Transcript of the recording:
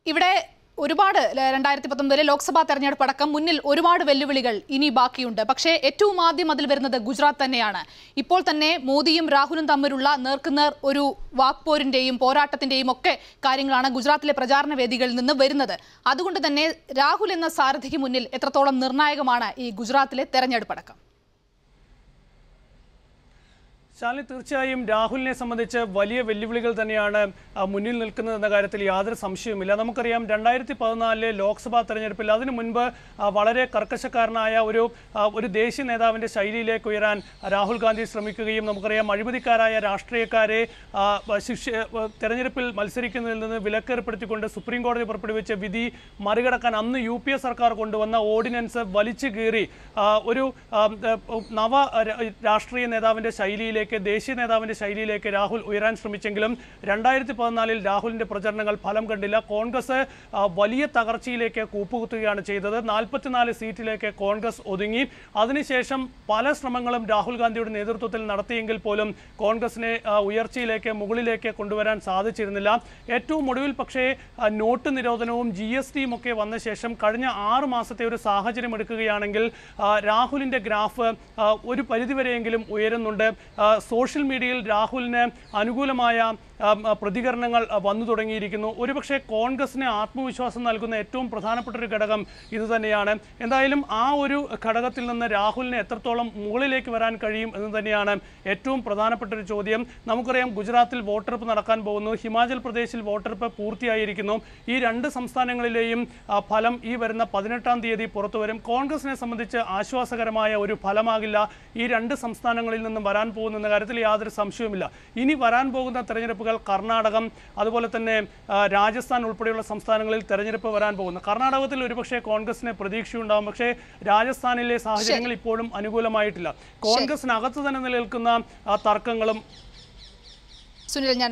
ഇവിടെ ഒരുപാട് ല- രണ്ടായിരത്തി പത്തൊമ്പതിലെ ലോക്സഭാ തെരഞ്ഞെടുപ്പ് അടക്കം മുന്നിൽ ഒരുപാട് വെല്ലുവിളികൾ ഇനി ബാക്കിയുണ്ട് പക്ഷേ ഏറ്റവും ആദ്യം അതിൽ വരുന്നത് ഗുജറാത്ത് തന്നെയാണ് ഇപ്പോൾ തന്നെ മോദിയും രാഹുലും തമ്മിലുള്ള നേർക്കുനേർ ഒരു വാക്പോരിന്റെയും പോരാട്ടത്തിന്റെയും ഒക്കെ കാര്യങ്ങളാണ് ഗുജറാത്തിലെ പ്രചാരണ വേദികളിൽ നിന്ന് വരുന്നത് അതുകൊണ്ട് തന്നെ രാഹുൽ എന്ന സാരഥിക്ക് മുന്നിൽ എത്രത്തോളം നിർണായകമാണ് ഈ ഗുജറാത്തിലെ തെരഞ്ഞെടുപ്പ് അടക്കം ശാലിനി തീർച്ചയായും രാഹുലിനെ സംബന്ധിച്ച് വലിയ വെല്ലുവിളികൾ തന്നെയാണ് ആ, മുന്നിൽ നിൽക്കുന്നതെന്ന കാര്യത്തിൽ യാതൊരു സംശയവുമില്ല നമുക്കറിയാം രണ്ടായിരത്തി പതിനാലിലെ ലോക്സഭാ തെരഞ്ഞെടുപ്പിൽ അതിനു മുൻപ് ആ, വളരെ കർക്കശക്കാരനായ ഒരു ആ, ഒരു ദേശീയ നേതാവിൻ്റെ ശൈലിയിലേക്ക് ഉയരാൻ രാഹുൽ ഗാന്ധി ശ്രമിക്കുകയും നമുക്കറിയാം അഴിമതിക്കാരായ രാഷ്ട്രീയക്കാരെ ആ, ശിക്ഷ ആ, തെരഞ്ഞെടുപ്പിൽ മത്സരിക്കുന്നതിൽ നിന്ന് വിലക്കേർപ്പെടുത്തിക്കൊണ്ട് സുപ്രീം കോടതി പുറപ്പെടുവിച്ച വിധി മറികടക്കാൻ അന്ന് യു പി എ സർക്കാർ കൊണ്ടുവന്ന ഓർഡിനൻസ് വലിച്ചു കീറി ആ, ഒരു ആ, ആ, നവ ര- രാഷ്ട്രീയ നേതാവിന്റെ ശൈലിയിലേക്ക് ദേശീയ നേതാവിന്റെ ശൈലിയിലേക്ക് രാഹുൽ ഉയരാൻ ശ്രമിച്ചെങ്കിലും രണ്ടായിരത്തി പതിനാലിൽ രാഹുലിന്റെ പ്രചരണങ്ങൾ ഫലം കണ്ടില്ല കോൺഗ്രസ് ആ, വലിയ തകർച്ചയിലേക്ക് കൂപ്പുകുത്തുകയാണ് ചെയ്തത് നാൽപ്പത്തിനാല് സീറ്റിലേക്ക് കോൺഗ്രസ് ഒതുങ്ങി അതിനുശേഷം പല ശ്രമങ്ങളും രാഹുൽ ഗാന്ധിയുടെ നേതൃത്വത്തിൽ നടത്തിയെങ്കിൽ പോലും കോൺഗ്രസിനെ ആ, ഉയർച്ചയിലേക്ക് മുകളിലേക്ക് കൊണ്ടുവരാൻ സാധിച്ചിരുന്നില്ല ഏറ്റവും ഒടുവിൽ പക്ഷേ ആ, നോട്ട് നിരോധനവും ജി എസ് ടിയും ഒക്കെ വന്ന ശേഷം കഴിഞ്ഞ ആറ് മാസത്തെ ഒരു സാഹചര്യം എടുക്കുകയാണെങ്കിൽ ആ, രാഹുലിന്റെ ഗ്രാഫ് ആ, ഒരു പരിധിവരെയെങ്കിലും ഉയരുന്നുണ്ട് ആ, സോഷ്യൽ മീഡിയയിൽ രാഹുലിന് അനുകൂലമായ ആ, ആ, പ്രതികരണങ്ങൾ ആ, വന്നു തുടങ്ങിയിരിക്കുന്നു ഒരുപക്ഷെ കോൺഗ്രസിന് ആത്മവിശ്വാസം നൽകുന്ന ഏറ്റവും പ്രധാനപ്പെട്ട ഒരു ഘടകം ഇത് തന്നെയാണ് എന്തായാലും ആ ഒരു ഘടകത്തിൽ നിന്ന് രാഹുലിന് എത്രത്തോളം മുകളിലേക്ക് വരാൻ കഴിയും എന്ന് തന്നെയാണ് ഏറ്റവും പ്രധാനപ്പെട്ട ഒരു ചോദ്യം നമുക്കറിയാം ഗുജറാത്തിൽ വോട്ടെടുപ്പ് നടക്കാൻ പോകുന്നു ഹിമാചൽ പ്രദേശിൽ വോട്ടെടുപ്പ് പൂർത്തിയായിരിക്കുന്നു ഈ രണ്ട് സംസ്ഥാനങ്ങളിലെയും ആ, ഫലം ഈ വരുന്ന പതിനെട്ടാം തീയതി പുറത്തു വരും കോൺഗ്രസിനെ സംബന്ധിച്ച് ആശ്വാസകരമായ ഒരു ഫലമാകില്ല ഈ രണ്ട് സംസ്ഥാനങ്ങളിൽ നിന്നും വരാൻ പോകുന്ന കാര്യത്തിൽ യാതൊരു സംശയവുമില്ല ഇനി വരാൻ പോകുന്ന തെരഞ്ഞെടുപ്പുകൾ കർണാടകം അതുപോലെ തന്നെ ആ, രാജസ്ഥാൻ ഉൾപ്പെടെയുള്ള സംസ്ഥാനങ്ങളിൽ തെരഞ്ഞെടുപ്പ് വരാൻ പോകുന്നു കർണാടകത്തിൽ ഒരുപക്ഷെ കോൺഗ്രസിന് പ്രതീക്ഷയുണ്ടാവും പക്ഷേ രാജസ്ഥാനിലെ സാഹചര്യങ്ങൾ ഇപ്പോഴും അനുകൂലമായിട്ടില്ല കോൺഗ്രസിനകത്ത് തന്നെ നിലനിൽക്കുന്ന ആ, തർക്കങ്ങളും സുനിൽ ഞാൻ